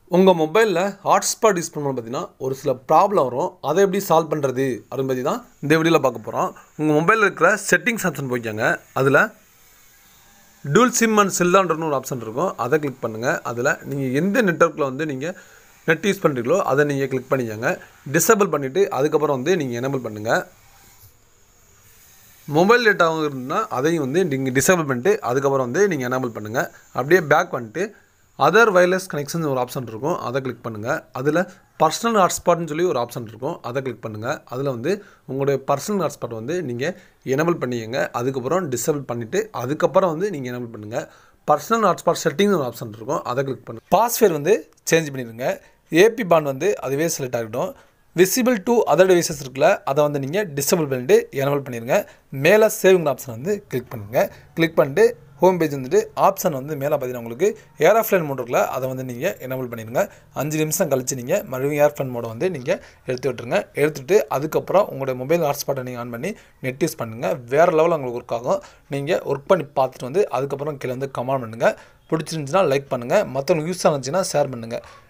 உங்கள் மொபைலில் hotspot use பண்ணும்போது பார்த்தீங்கன்னா ஒரு சில ப்ராப்ளம் வரும் அதை எப்படி சால்வ் பண்ணுறது அப்படின்னு பற்றி தான் இந்த வீடியோவில் பார்க்க போகிறோம் உங்கள் மொபைலில் இருக்கிற செட்டிங்ஸ் ஆப்ஷன் போய்க்காங்க அதில் டூல் சிம் அண்ட் செல்லான்றன்னு ஒரு ஆப்ஷன் இருக்கும் அதை கிளிக் பண்ணுங்கள் அதில் நீங்கள் எந்த நெட்ஒர்க்கில் வந்து நீங்கள் நெட் யூஸ் பண்ணுறீங்களோ அதை நீங்கள் கிளிக் பண்ணிக்கோங்க டிசேபிள் பண்ணிவிட்டு அதுக்கப்புறம் வந்து நீங்கள் எனேபிள் பண்ணுங்கள் மொபைல் டேட்டாவும் இருந்தால் அதையும் வந்து நீங்கள் டிசேபிள் பண்ணிட்டு அதுக்கப்புறம் வந்து நீங்கள் எனேபிள் பண்ணுங்கள் அப்படியே பேக் வந்துட்டு அதர் வயர்லெஸ் கனெக்ஷன் ஒரு ஆப்ஷன் இருக்கும் அதை கிளிக் பண்ணுங்கள் அதில் பர்சனல் ஹாட்ஸ்பாட்னு சொல்லி ஒரு ஆப்ஷன் இருக்கும் அதை கிளிக் பண்ணுங்கள் அதில் வந்து உங்களுடைய பர்சனல் ஹாட்ஸ்பாட் வந்து நீங்கள் எனேபிள் பண்ணிக்கங்க அதுக்கப்புறம் டிசேபிள் பண்ணிவிட்டு அதுக்கப்புறம் வந்து நீங்கள் எனேபிள் பண்ணுங்கள் பர்சனல் ஹாட்ஸ்பாட் செட்டிங்னு ஒரு ஆப்ஷன் இருக்கும் அதை கிளிக் பண்ணுங்கள் பாஸ்வேர்டு வந்து சேஞ்ச் பண்ணிடுங்க ஏபி பாண்ட் வந்து அதுவே செலக்ட் ஆகிடும் விசிபிள் டு அதர் டிவைசஸ் இருக்குல்ல அதை வந்து நீங்கள் டிசபிள் பண்ணிட்டு எனபிள் பண்ணிடுங்க மேலே சேவிங் ஆப்ஷன் வந்து கிளிக் பண்ணுங்கள் கிளிக் பண்ணிட்டு ஹோம் பேஜ் வந்துட்டு ஆப்ஷன் வந்து மேலே பார்த்தீங்கன்னா உங்களுக்கு ஏர் ஆஃப்லைன் மோட் இருக்குல்ல அதை வந்து நீங்கள் எனபிள் பண்ணிடுங்க அஞ்சு நிமிஷம் கழிச்சு நீங்கள் மறுபடியும் ஏர்ஃப்ளைன் மோடை வந்து நீங்கள் எடுத்து விட்டுருங்க எடுத்துகிட்டு அதுக்கப்புறம் உங்களுடைய மொபைல் ஹாட்ஸ்பாட்டை நீங்கள் ஆன் பண்ணி நெட் யூஸ் பண்ணுங்கள் வேறு லெவலில் உங்களுக்கு ஒர்க் ஆகும் நீங்கள் ஒர்க் பண்ணி பார்த்துட்டு வந்து அதுக்கப்புறம் கீழே வந்து கமெண்ட் பண்ணுங்கள் பிடிச்சிருந்துச்சுன்னா லைக் பண்ணுங்கள் மற்றவங்களுக்கு யூஸ் ஆனிச்சுன்னா ஷேர் பண்ணுங்கள்